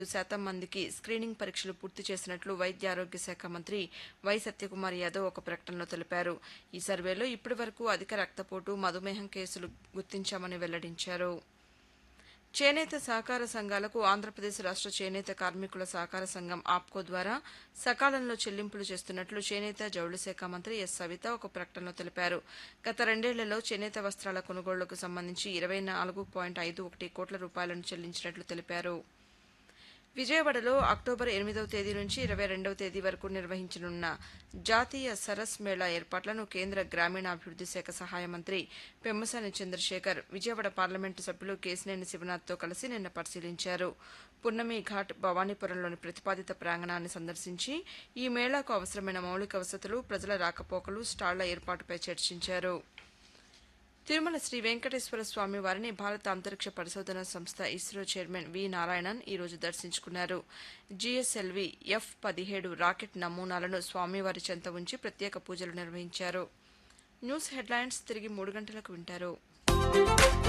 శాతం మందికి స్క్రీనింగ్ పరీక్షలు పూర్తి చేసినట్లు వైద్య ఆరోగ్య శాఖ మంత్రి వై సత్యకుమార్ యాదవ్ ఒక ప్రకటనలో తెలిపారు ఈ సర్వేలో ఇప్పటి వరకు అధిక రక్తపోటు మధుమేహం కేసులు గుర్తించామని వెల్లడించారు చేనేత సహకార సంఘాలకు ఆంధ్రప్రదేశ్ రాష్ట్ర చేనేత కార్మికుల సహకార సంఘం ఆప్కో ద్వారా సకాలంలో చెల్లింపులు చేస్తున్నట్లు చేనేత జౌళి శాఖ మంత్రి ఎస్ సవిత ఒక ప్రకటనలో తెలిపారు గత రెండేళ్లలో చేనేత వస్త్రాల కొనుగోళ్లకు సంబంధించి ఇరవై నాలుగు పాయింట్ ఐదు ఒకటి కోట్ల రూపాయలను చెల్లించినట్లు తెలిపారు విజయవాడలో అక్టోబర్ ఎనిమిదవ తేదీ నుంచి ఇరవై రెండవ తేదీ వరకు నిర్వహించనున్న జాతీయ సరస్ మేళా ఏర్పాట్లను కేంద్ర గ్రామీణాభివృద్ది శాఖ సహాయ మంత్రి పెమ్మసాని చంద్రశేఖర్ విజయవాడ పార్లమెంటు సభ్యులు కేసినేని శివనాథ్తో కలిసి నిన్న పరిశీలించారు పున్నమి ఘాట్ భవానీపురంలోని ప్రతిపాదిత ప్రాంగణాన్ని సందర్శించి ఈ మేళాకు అవసరమైన మౌలిక వసతులు ప్రజల రాకపోకలు స్టాళ్ల ఏర్పాటుపై చర్చించారు తిరుమల శ్రీ వెంకటేశ్వర స్వామి వారిని భారత అంతరిక్ష పరిశోధన సంస్థ ఇస్రో చైర్మన్ వి నారాయణన్ ఈరోజు దర్శించుకున్నారు జీఎస్ఎల్వి ఎఫ్ పదిహేడు రాకెట్ నమూనాలను స్వామివారి చెంత ఉంచి ప్రత్యేక పూజలు నిర్వహించారు న్యూస్ హెడ్లైన్స్ తిరిగి మూడు గంటలకు వింటారు